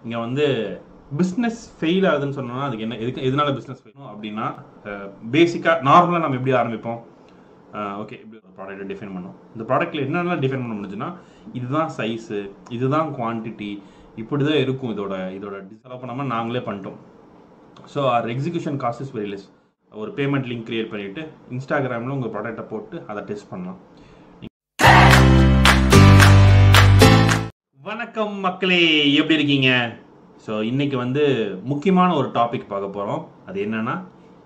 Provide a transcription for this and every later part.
இங்கே வந்து business fail ஆகுதுன்னு சொன்னோம்னா அதுக்கு என்ன எதுக்கு எதனால பிஸ்னஸ் ஃபெயில் அப்படின்னா பேசிக்காக நார்மலாக நம்ம எப்படி ஆரம்பிப்போம் ஓகே இப்படி ஒரு ப்ராடக்ட்டை டிஃபைன் பண்ணோம் இந்த ப்ராடக்ட்டில் என்னென்ன டிஃபைன் பண்ண முடிஞ்சுன்னா இதுதான் சைஸு இதுதான் குவான்டிட்டி இப்படி தான் இருக்கும் இதோட இதோட செலவு பண்ணாமல் நாங்களே பண்ணிட்டோம் so our execution cost is very less ஒரு பேமெண்ட் லிங்க் கிரியேட் பண்ணிவிட்டு இன்ஸ்டாகிராமில் உங்கள் ப்ராடக்ட்டை போட்டு அதை டெஸ்ட் பண்ணலாம் வணக்கம் மக்களே எப்படி இருக்கீங்க ஸோ இன்னைக்கு வந்து முக்கியமான ஒரு டாபிக் பார்க்க போகிறோம் அது என்னன்னா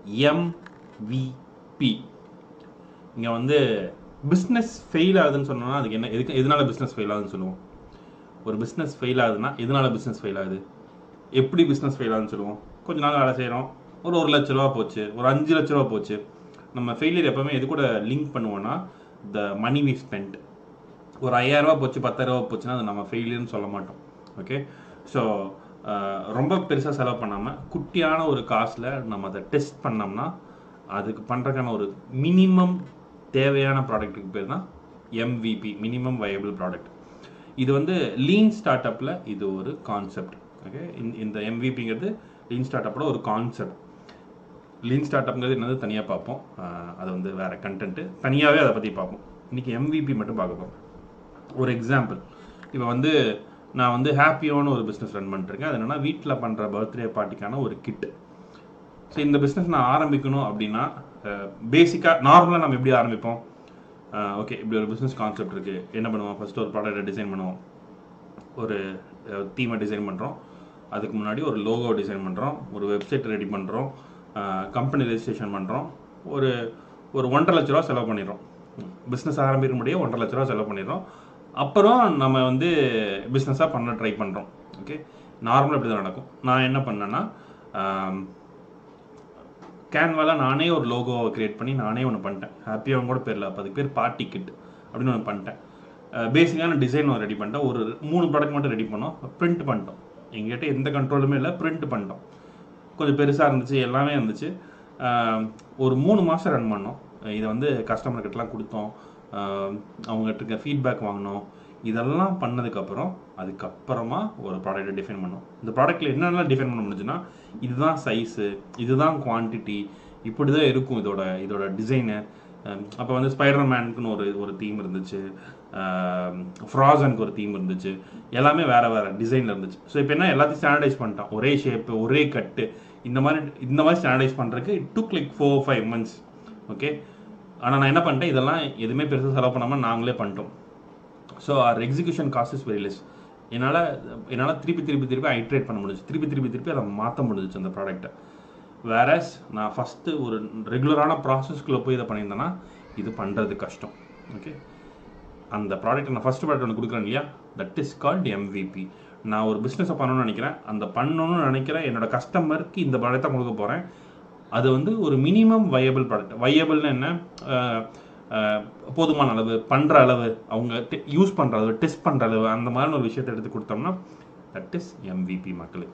எம்விபி இங்கே வந்து பிஸ்னஸ் ஃபெயில் ஆகுதுன்னு சொன்னோம்னா அதுக்கு என்ன எதுக்கு எதனால பிஸ்னஸ் ஃபெயில் ஆகுதுன்னு சொல்லுவோம் ஒரு பிஸ்னஸ் ஃபெயில் ஆகுதுன்னா எதனால பிஸ்னஸ் ஃபெயில் ஆகுது எப்படி பிஸ்னஸ் ஃபெயில் ஆகுதுன்னு சொல்லுவோம் கொஞ்ச நாள் வேலை செய்கிறோம் ஒரு ஒரு லட்ச ரூபா போச்சு ஒரு அஞ்சு லட்ச ரூபா போச்சு நம்ம ஃபெயிலியர் எப்பவுமே எது கூட லிங்க் பண்ணுவோம்னா த மணி வி ஸ்பெண்ட் ஒரு ஐயாயிரரூபா போச்சு பத்தாயிரரூபா போச்சுன்னா அது நம்ம ஃபெயிலியர்னு சொல்ல மாட்டோம் ஓகே ஸோ ரொம்ப பெருசாக செலவு பண்ணாமல் குட்டியான ஒரு காசில் நம்ம அதை டெஸ்ட் பண்ணோம்னா அதுக்கு பண்ணுறதுக்கான ஒரு மினிமம் தேவையான ப்ராடக்ட்டுக்கு பேர் தான் எம்விபி மினிமம் வயபிள் ப்ராடக்ட் இது வந்து லீன் ஸ்டார்ட் அப்பில் இது ஒரு கான்செப்ட் ஓகே இந்த எம்விபிங்கிறது லீன் ஸ்டார்ட் அப்பில் ஒரு கான்செப்ட் லீன் ஸ்டார்ட் அப்ங்கிறது என்னது தனியாக பார்ப்போம் ஆஹ் அது வந்து வேறு கண்டென்ட்டு தனியாகவே அதை பற்றி பார்ப்போம் இன்றைக்கி எம்விபி மட்டும் பார்க்க போகிறோம் ஒரு எக்ஸாம்பிள் இப்போ வந்து நான் வந்து ஹாப்பியோன்னு ஒரு பிஸ்னஸ் ரன் பண்ணிட்டுருக்கேன் அது என்னென்னா வீட்டில் பண்ணுற பர்த்டே பார்ட்டிக்கான ஒரு கிட்டு ஸோ இந்த பிஸ்னஸ் நான் ஆரம்பிக்கணும் அப்படின்னா பேசிக்காக நார்மலாக நம்ம எப்படி ஆரம்பிப்போம் ஓகே இப்படி ஒரு பிஸ்னஸ் கான்செப்ட் இருக்குது என்ன பண்ணுவோம் ஃபஸ்ட்டு ஒரு ப்ராடக்ட்டை டிசைன் பண்ணுவோம் ஒரு தீமை டிசைன் பண்ணுறோம் அதுக்கு முன்னாடி ஒரு லோகோ டிசைன் பண்ணுறோம் ஒரு வெப்சைட் ரெடி பண்ணுறோம் கம்பெனி ரெஜிஸ்ட்ரேஷன் பண்ணுறோம் ஒரு ஒரு ஒன்றரை லட்ச ரூபா செலவு பண்ணிடுறோம் பிஸ்னஸ் ஆரம்பிக்க முடிய ஒன்றரை லட்ச ரூபா செலவு பண்ணிடுறோம் அப்புறம் நம்ம வந்து பிஸ்னஸாக பண்ண ட்ரை பண்ணுறோம் ஓகே நார்மலாக இப்படி தான் நடக்கும் நான் என்ன பண்ணேன்னா கேன்வாவில் நானே ஒரு லோகோவை கிரியேட் பண்ணி நானே ஒன்று பண்ணிட்டேன் ஹாப்பியாக கூட பேரில் அப்போ அதுக்கு பேர் பார்ட்டி கிட் அப்படின்னு ஒன்று பண்ணிட்டேன் பேசிக்கான டிசைன் ரெடி பண்ணிட்டேன் ஒரு மூணு ப்ராடக்ட் மட்டும் ரெடி பண்ணோம் பிரிண்ட் பண்ணிட்டோம் எங்ககிட்ட எந்த கண்ட்ரோலுமே இல்லை பிரிண்ட் பண்ணிட்டோம் கொஞ்சம் பெருசாக இருந்துச்சு எல்லாமே இருந்துச்சு ஒரு மூணு மாதம் ரன் பண்ணோம் இதை வந்து கஸ்டமர்கிட்டலாம் கொடுத்தோம் அவங்ககிட்ட இருக்க ஃபீட்பேக் வாங்கினோம் இதெல்லாம் பண்ணதுக்கப்புறம் அதுக்கப்புறமா ஒரு ப்ராடக்ட்டை டிஃபைன் பண்ணோம் இந்த ப்ராடக்ட்டில் என்னென்னலாம் டிஃபைன் பண்ண முடிஞ்சுன்னா இதுதான் சைஸு இதுதான் குவான்டிட்டி இப்படி தான் இருக்கும் இதோட இதோட டிசைனு அப்போ வந்து ஸ்பைடர் மேனுக்குன்னு ஒரு ஒரு தீம் இருந்துச்சு ஃப்ராசனுக்கு ஒரு தீம் இருந்துச்சு எல்லாமே வேறு வேறு டிசைனில் இருந்துச்சு ஸோ இப்போ என்ன எல்லாத்தையும் ஸ்டாண்டர்டைஸ் பண்ணிட்டான் ஒரே ஷேப்பு ஒரே கட்டு இந்த மாதிரி இந்த மாதிரி ஸ்டாண்டர்டைஸ் பண்ணுறதுக்கு it took like four five months okay ஆனால் நான் என்ன பண்ணிட்டேன் இதெல்லாம் எதுவுமே பெருசாக செலவு பண்ணாமல் நாங்களே பண்ணிட்டோம் so our execution cost is very less என்னால் என்னால் திருப்பி திருப்பி திருப்பி ஐட்ரேட் பண்ண முடிஞ்சு திருப்பி திருப்பி திருப்பி அதை மாற்ற முடிஞ்சிச்சு அந்த ப்ராடக்ட்டை வேறஸ் நான் ஃபஸ்ட்டு ஒரு ரெகுலரான ப்ராசஸ்க்குள்ளே போய் இதை பண்ணியிருந்தேன்னா இது பண்ணுறது கஷ்டம் ஓகே அந்த ப்ராடக்ட் நான் ஃபஸ்ட் ப்ராடக்ட் ஒன்று கொடுக்குறேன் இல்லையா தட் இஸ் கால்ட் எம்விபி நான் ஒரு பிஸ்னஸை பண்ணணும்னு நினைக்கிறேன் அந்த பண்ணணும்னு நினைக்கிறேன் என்னோட கஸ்டமருக்கு இந்த ப்ராடக்டை கொடுக்க போகிறேன் அது வந்து ஒரு மினிமம் வயபிள் ப்ராடக்ட் வயபிள்னு என்ன போதுமான அளவு பண்ணுற அளவு அவங்க யூஸ் பண்ணுற அளவு டெஸ்ட் பண்ணுற அளவு அந்த மாதிரி ஒரு விஷயத்தை எடுத்து கொடுத்தோம்னா தட் இஸ் எம்விபி மக்களுக்கு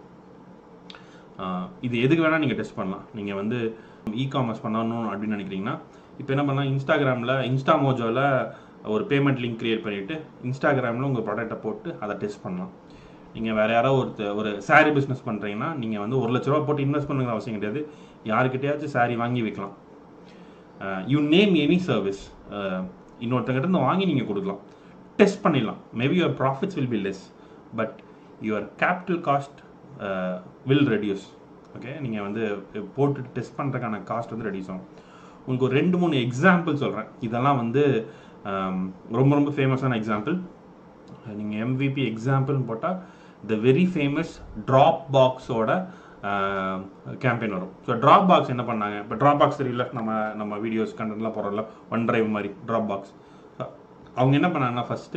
இது எதுக்கு வேணால் நீங்கள் டெஸ்ட் பண்ணலாம் நீங்கள் வந்து இ காமர்ஸ் பண்ணணும் அப்படின்னு நினைக்கிறீங்கன்னா இப்போ என்ன பண்ணலாம் இன்ஸ்டாகிராமில் இன்ஸ்டா மோஜோவில் ஒரு பேமெண்ட் லிங்க் க்ரியேட் பண்ணிவிட்டு இன்ஸ்டாகிராமில் உங்கள் ப்ராடக்ட்டை போட்டு அதை டெஸ்ட் பண்ணலாம் நீங்கள் வேறு யாரோ ஒரு ஒரு சாரீ பிஸ்னஸ் பண்ணுறீங்கன்னா நீங்கள் வந்து ஒரு லட்ச ரூபா போட்டு இன்வெஸ்ட் பண்ணுங்கிற அவசியம் கிடையாது யாருக்கிட்டையாச்சும் சாரீ வாங்கி வைக்கலாம் யூ நேம் எனி சர்வீஸ் இன்னொருத்தங்கிட்ட இருந்து வாங்கி நீங்கள் கொடுக்கலாம் டெஸ்ட் பண்ணிடலாம் maybe your profits will be less but your capital cost will reduce okay நீங்கள் வந்து போட்டு டெஸ்ட் பண்ணுறதுக்கான காஸ்ட் வந்து ரெடியூஸ் ஆகும் உங்களுக்கு ஒரு ரெண்டு மூணு எக்ஸாம்பிள் சொல்கிறேன் இதெல்லாம் வந்து ரொம்ப ரொம்ப ஃபேமஸான எக்ஸாம்பிள் நீங்கள் எம்விபி எக்ஸாம்பிள்னு போட்டால் த வெரி ஃபேமஸ் ட்ராப் பாக்ஸோட கேம்பெயின் வரும் ஸோ ட்ராப் பாக்ஸ் என்ன பண்ணாங்க இப்போ ட்ராப் பாக்ஸ் தெரியல நம்ம நம்ம வீடியோஸ் கண்டென்ட்லாம் போடுறோம்ல ஒன் ட்ரைவ் மாதிரி ட்ராப் பாக்ஸ் அவங்க என்ன பண்ணாங்கன்னா ஃபஸ்ட்டு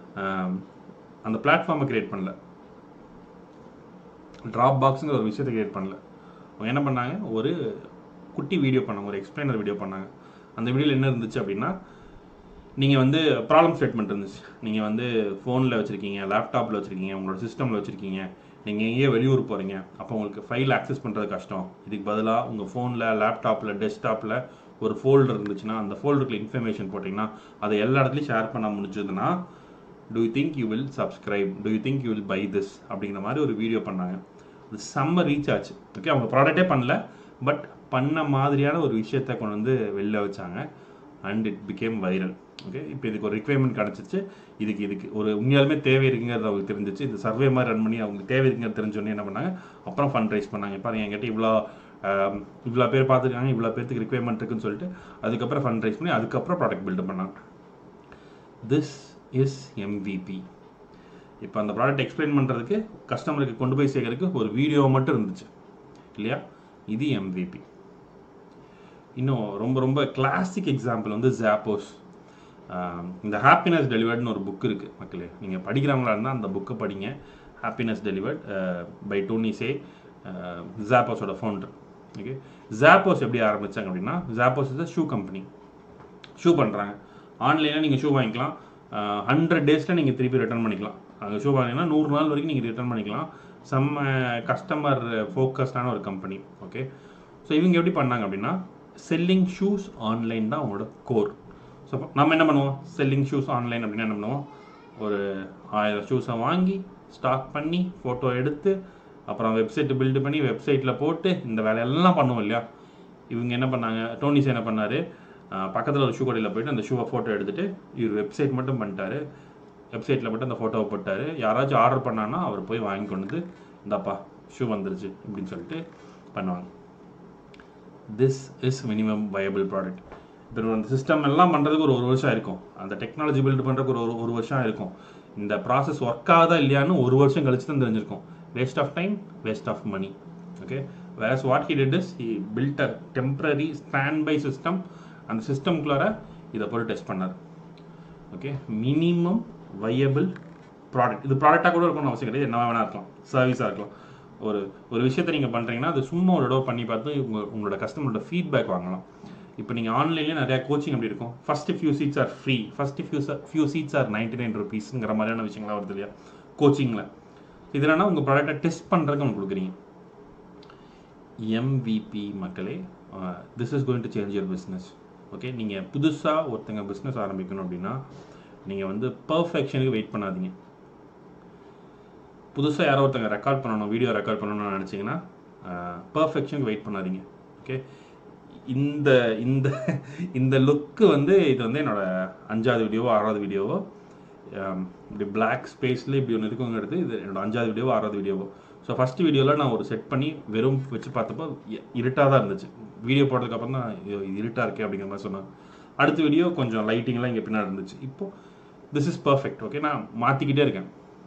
அந்த பிளாட்ஃபார்மை க்ரியேட் பண்ணல ட்ராப் பாக்ஸுங்கிற ஒரு விஷயத்தை க்ரியேட் பண்ணல அவங்க என்ன பண்ணாங்க ஒரு குட்டி வீடியோ பண்ணாங்க ஒரு எக்ஸ்பிளைனர் வீடியோ பண்ணாங்க அந்த வீடியோவில் என்ன இருந்துச்சு அப்படின்னா நீங்கள் வந்து ப்ராப்ளம் ஸ்டேட்மெண்ட் இருந்துச்சு நீங்கள் வந்து ஃபோனில் வச்சுருக்கீங்க லேப்டாப்பில் வச்சுருக்கீங்க உங்களோட சிஸ்டமில் வச்சுருக்கீங்க நீங்கள் எங்கேயோ வெளியூர் போகிறீங்க அப்போ உங்களுக்கு ஃபைல் ஆக்சஸ் பண்ணுறது கஷ்டம் இதுக்கு பதிலாக உங்கள் ஃபோனில் லேப்டாப்பில் டெஸ்க்டாப்பில் ஒரு ஃபோல்டர் இருந்துச்சுன்னா அந்த ஃபோல்டருக்குள்ள இன்ஃபர்மேஷன் போட்டிங்கன்னா அதை எல்லா இடத்துலையும் ஷேர் பண்ண முடிஞ்சதுன்னா do you think you will subscribe do you think you will buy this அப்படிங்கிற மாதிரி ஒரு வீடியோ பண்ணாங்க அது செம்ம ரீச் ஆச்சு ஓகே அவங்க ப்ராடக்டே பண்ணல பட் பண்ண மாதிரியான ஒரு விஷயத்தை கொண்டு வந்து வெளில வச்சாங்க and it became viral okay இப்போ இதுக்கு ஒரு ரிக்வயர்மெண்ட் கிடச்சிச்சு இதுக்கு இதுக்கு ஒரு உண்மையாலுமே தேவை இருக்குங்கிறது அவங்களுக்கு தெரிஞ்சிச்சு இந்த சர்வே மாதிரி ரன் பண்ணி அவங்களுக்கு தேவை இருக்குங்கிறது தெரிஞ்சோன்னே என்ன பண்ணாங்க அப்புறம் ஃபண்ட் ரைஸ் பண்ணாங்க பாருங்க என்கிட்ட இவ்வளோ ஆம், இவ்வளோ பேர் பார்த்துருக்காங்க இவ்வளோ பேர்த்துக்கு ரிக்வயர்மெண்ட் இருக்குன்னு சொல்லிட்டு அதுக்கப்புறம் ஃபண்ட் ரைஸ் பண்ணி அதுக்கப்புறம் ப்ராடக்ட் பில்ட் பண்ணாங்க திஸ் இஸ் எம்விபி இப்போ அந்த ப்ராடக்ட் எக்ஸ்பிளைன் பண்ணுறதுக்கு கஸ்டமருக்கு கொண்டு போய் சேர்க்கறதுக்கு ஒரு வீடியோ மட்டும் இருந்துச்சு இல்லையா இது எம்விபி இன்னும் ரொம்ப ரொம்ப கிளாசிக் எக்ஸாம்பிள் வந்து ஜாப்போஸ் இந்த ஹாப்பினஸ் டெலிவர்ட்னு ஒரு புக் இருக்குது மக்களே நீங்கள் படிக்கிறவங்களா இருந்தால் அந்த புக்கை படிங்க happiness delivered by Tony Hsieh ஜாப்போஸோட ஃபவுண்டர் ஓகே ஜாப்போஸ் எப்படி ஆரம்பித்தாங்க அப்படின்னா Zappos is shoe company shoe பண்ணுறாங்க ஆன்லைனில் நீங்கள் ஷூ வாங்கிக்கலாம் ஹண்ட்ரட் டேஸில் நீங்கள் திருப்பி ரிட்டர்ன் பண்ணிக்கலாம் அங்கே ஷூ வாங்கினா நூறு நாள் வரைக்கும் நீங்கள் ரிட்டர்ன் பண்ணிக்கலாம் செம்ம கஸ்டமர் ஃபோக்கஸ்டான ஒரு கம்பெனி ஓகே ஸோ இவங்க எப்படி பண்ணாங்க அப்படின்னா செல்லிங் ஷூஸ் ஆன்லைன் தான் அவங்களோட கோர் ஸோ நம்ம என்ன பண்ணுவோம் செல்லிங் ஷூஸ் ஆன்லைன் அப்படின்னா என்ன பண்ணுவோம் ஒரு ஆயிரம் ஷூஸை வாங்கி ஸ்டாக் பண்ணி ஃபோட்டோ எடுத்து அப்புறம் வெப்சைட் பில்டு பண்ணி வெப்சைட்டில் போட்டு இந்த வேலையெல்லாம் பண்ணுவோம் இல்லையா இவங்க என்ன பண்ணாங்க டோனிஸ் என்ன பண்ணாரு பக்கத்தில் ஒரு ஷூ கடையில் போயிட்டு அந்த ஷூவை ஃபோட்டோ எடுத்துட்டு இவர் வெப்சைட் மட்டும் பண்ணிட்டாரு வெப்சைட்டில் மட்டும் அந்த ஃபோட்டோவை போட்டாரு யாராச்சும் ஆர்டர் பண்ணான்னா அவர் போய் வாங்கி கொண்டு வந்து இந்தாப்பா ஷூ வந்துருச்சு அப்படின்னு சொல்லிட்டு பண்ணுவாங்க this is minimum viable product இப்போ அந்த சிஸ்டம் எல்லாம் பண்ணுறதுக்கு ஒரு ஒரு வருஷம் இருக்கும் அந்த டெக்னாலஜி பில்ட் பண்ணுறதுக்கு ஒரு ஒரு ஒரு வருஷம் இருக்கும் இந்த ப்ராசஸ் ஒர்க் ஆகுதா இல்லையான்னு ஒரு வருஷம் கழிச்சு தான் தெரிஞ்சிருக்கும் waste of time waste of money okay whereas what he did is he built a temporary standby system அந்த சிஸ்டம்குள்ளார இதை போட்டு டெஸ்ட் பண்ணார் ஓகே மினிமம் வையபிள் ப்ராடக்ட் இது ப்ராடக்டாக கூட இருக்கணும்னு அவசியம் கிடையாது என்ன வேணா இருக்கலாம் சர்வீஸாக இருக்கலாம் ஒரு ஒரு விஷயத்தை நீங்கள் பண்ணுறீங்கன்னா அது சும்மா ஒரு தடவை பண்ணி பார்த்து உங்க உங்களோட கஸ்டமரோட ஃபீட்பேக் வாங்கலாம் இப்போ நீங்கள் ஆன்லைன்லேயே நிறையா கோச்சிங் எப்படி இருக்கும் first few seats are free first few few seats are ninety nine ருபீஸ்ங்கிற மாதிரியான விஷயங்கள்லாம் வருது இல்லையா கோச்சிங்கில் இது என்னன்னா உங்கள் ப்ராடக்ட்டை டெஸ்ட் பண்ணுறதுக்கு உங்களுக்கு கொடுக்குறீங்க எம்விபி மக்களே this is going to change your business okay நீங்கள் புதுசாக ஒருத்தங்க பிஸ்னஸ் ஆரம்பிக்கணும் அப்படின்னா நீங்கள் வந்து பர்ஃபெக்ஷனுக்கு வெயிட் பண்ணாதீங்க புதுசாக யாரோ ஒருத்தங்க ரெக்கார்ட் பண்ணணும் வீடியோ ரெக்கார்ட் பண்ணணும்னு நினச்சிங்கன்னா பர்ஃபெக்ஷனுக்கு வெயிட் பண்ணாதீங்க ஓகே இந்த இந்த இந்த லுக்கு வந்து இது வந்து என்னோட அஞ்சாவது வீடியோவோ ஆறாவது வீடியோவோ ஆம், இப்படி பிளாக் ஸ்பேஸில் இப்படி ஒன்று இருக்குங்கிறது இது என்னோட அஞ்சாவது வீடியோவோ ஆறாவது வீடியோவோ ஸோ ஃபஸ்ட் வீடியோவில் நான் ஒரு செட் பண்ணி வெறும் வச்சு பார்த்தப்போ இருட்டாக தான் இருந்துச்சு வீடியோ போட்டதுக்கு அப்புறம் தான் ஐயோ, இது இருட்டாக இருக்கே அப்படிங்கிற மாதிரி சொன்னேன் அடுத்த வீடியோ கொஞ்சம் லைட்டிங்லாம் இங்கே பின்னாடி இருந்துச்சு இப்போ திஸ் இஸ் பர்ஃபெக்ட் ஓகே நான் மாற்றிக்கிட்டே இருக்கேன்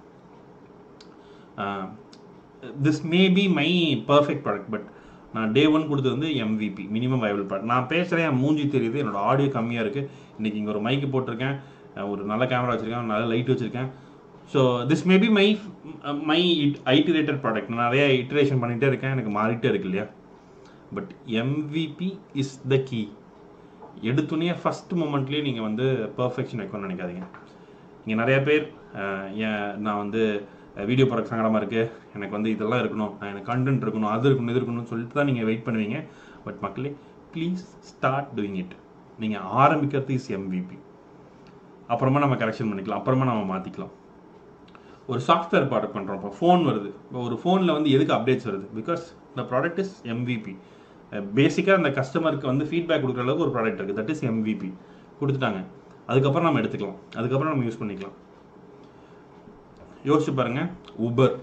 this may be my perfect product but நான் டே ஒன் கொடுத்தது வந்து எம்விபி மினிமம் வயபிள் ப்ராடக்ட் நான் பேசுகிறேன் என் மூஞ்சி தெரியுது என்னோட ஆடியோ கம்மியாக இருக்குது இன்றைக்கி இங்கே ஒரு மைக்கு போட்டிருக்கேன் அஹ் ஒரு நல்ல கேமரா வச்சுருக்கேன் நல்ல லைட் வச்சுருக்கேன் so this may be my my iterated product நான் நிறைய இட்டரேஷன் பண்ணிகிட்டே இருக்கேன் எனக்கு மாறிட்டே இருக்கு இல்லையா but MVP is the key எடுத்துனே ஃபஸ்ட் மூமெண்ட்லேயே நீங்கள் வந்து பர்ஃபெக்ஷன் வைக்கணும்னு நினைக்காதீங்க இங்கே நிறைய பேர் அஹ், ஏன் நான் வந்து வீடியோ ப்ராடக்ட் சங்கடமாக இருக்குது எனக்கு வந்து இதெல்லாம் இருக்கணும் நான் எனக்கு கண்டென்ட் இருக்கணும் அது இருக்கணும் இது இருக்கணும்னு சொல்லிட்டு தான் நீங்கள் வெயிட் பண்ணுவீங்க பட் மக்களே ப்ளீஸ் ஸ்டார்ட் டூயிங் இட் நீங்கள் ஆரம்பிக்கிறது இஸ் எம்விபி அப்புறமா நம்ம கரெக்ஷன் பண்ணிக்கலாம் அப்புறமா நம்ம மாற்றிக்கலாம் ஒரு சாஃப்ட்வேர் ப்ராடக்ட் பண்ணுறோம் இப்போ ஃபோன் வருது இப்போ ஒரு ஃபோனில் வந்து எதுக்கு அப்டேட்ஸ் வருது because the product is MVP பேசிக்காக அந்த கஸ்டமருக்கு வந்து ஃபீட்பேக் கொடுக்குற அளவுக்கு ஒரு ப்ராடக்ட் இருக்குது தட் இஸ் எம்விபி கொடுத்துட்டாங்க அதுக்கப்புறம் நம்ம எடுத்துக்கலாம் அதுக்கப்புறம் நம்ம யூஸ் பண்ணிக்கலாம் யோசிச்சு பாருங்க உபர்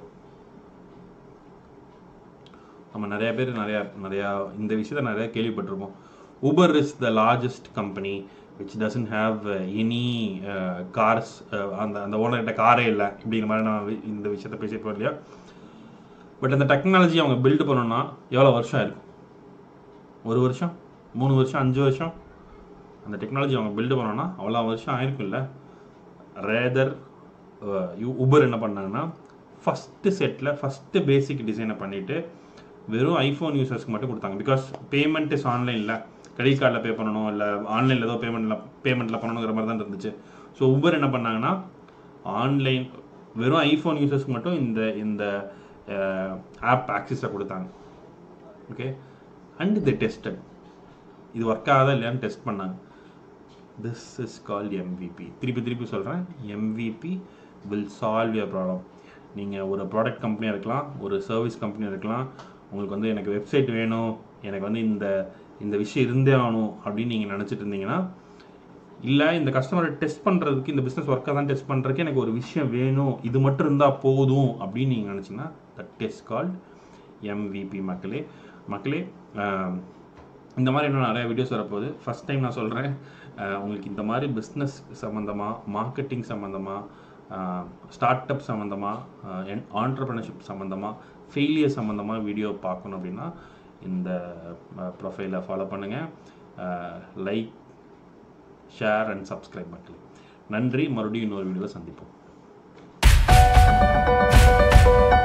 நம்ம நிறைய பேர் நிறைய நிறையா இந்த விஷயத்த நிறைய கேள்விப்பட்டிருப்போம் Uber is the largest company which doesn't have any cars அந்த அந்த ஓனர்கிட்ட காரே இல்லை இப்படிங்கிற மாதிரி நான் வி- இந்த விஷயத்த பேசியிருப்போம் இல்லையா பட் அந்த டெக்னாலஜி அவங்க பில்ட் பண்ணணும்னா எவ்வளோ வருஷம் ஆயிருக்கும் ஒரு வருஷம் மூணு வருஷம் அஞ்சு வருஷம் அந்த டெக்னாலஜி அவங்க பில்டு பண்ணோன்னா அவ்வளோ வருஷம் ஆயிருக்கும்ல ரேதர் உபர் என்ன பண்ணாங்கன்னா ஃபஸ்ட்டு செட்டில் ஃபஸ்ட்டு பேசிக் டிசைனை பண்ணிவிட்டு வெறும் ஐஃபோன் யூசர்ஸ்க்கு மட்டும் கொடுத்தாங்க பிகாஸ் பேமெண்ட் இஸ் ஆன்லைனில் கிரெடிட் கார்டில் பே பண்ணணும் இல்லை ஆன்லைனில் ஏதோ பேமெண்ட்டில் பேமெண்ட்டில் பண்ணணுங்கிற மாதிரி தான் இருந்துச்சு ஸோ உபர் என்ன பண்ணாங்கன்னா ஆன்லைன் வெறும் ஐஃபோன் யூசர்ஸ்க்கு மட்டும் இந்த இந்த ஆப் ஆக்சஸை கொடுத்தாங்க ஓகே அண்ட் தி டெஸ்டட் இது ஒர்க் ஆகுதா இல்லையான்னு டெஸ்ட் பண்ணாங்க திஸ் இஸ் கால்ட் எம்விபி திருப்பி திருப்பி சொல்கிறேன் MVP will solve your problem நீங்கள் ஒரு ப்ராடக்ட் கம்பெனியாக இருக்கலாம் ஒரு சர்வீஸ் கம்பெனியாக இருக்கலாம் உங்களுக்கு வந்து எனக்கு வெப்சைட் வேணும் எனக்கு வந்து இந்த இந்த விஷயம் இருந்தே ஆகணும் அப்படின்னு நீங்கள் நினச்சிட்டு இருந்தீங்கன்னா இல்லை இந்த கஸ்டமரை டெஸ்ட் பண்ணுறதுக்கு இந்த பிஸ்னஸ் ஒர்க்கை தான் டெஸ்ட் பண்ணுறதுக்கு எனக்கு ஒரு விஷயம் வேணும் இது மட்டும் இருந்தால் போதும் அப்படின்னு நீங்கள் நினச்சிங்கன்னா தட் இஸ் கால்ட் எம்விபி மக்களே மக்களே ஆம், இந்த மாதிரி இன்னும் நிறைய வீடியோஸ் வரப்போகுது ஃபஸ்ட் டைம் நான் சொல்கிறேன் உங்களுக்கு இந்த மாதிரி பிஸ்னஸ் சம்மந்தமாக மார்க்கெட்டிங் சம்மந்தமாக ஸ்டார்ட் அப் சம்மந்தமாக ஆண்டர்பிரினர்ஷிப் சம்மந்தமாக ஃபெயிலியர் சம்மந்தமாக வீடியோ பார்க்கணும் அப்படின்னா இந்த ப்ரொஃபைலை ஃபாலோ பண்ணுங்கள் லைக் ஷேர் அண்ட் சப்ஸ்கிரைப் மக்களே நன்றி மறுபடியும் இன்னொரு வீடியோவில் சந்திப்போம்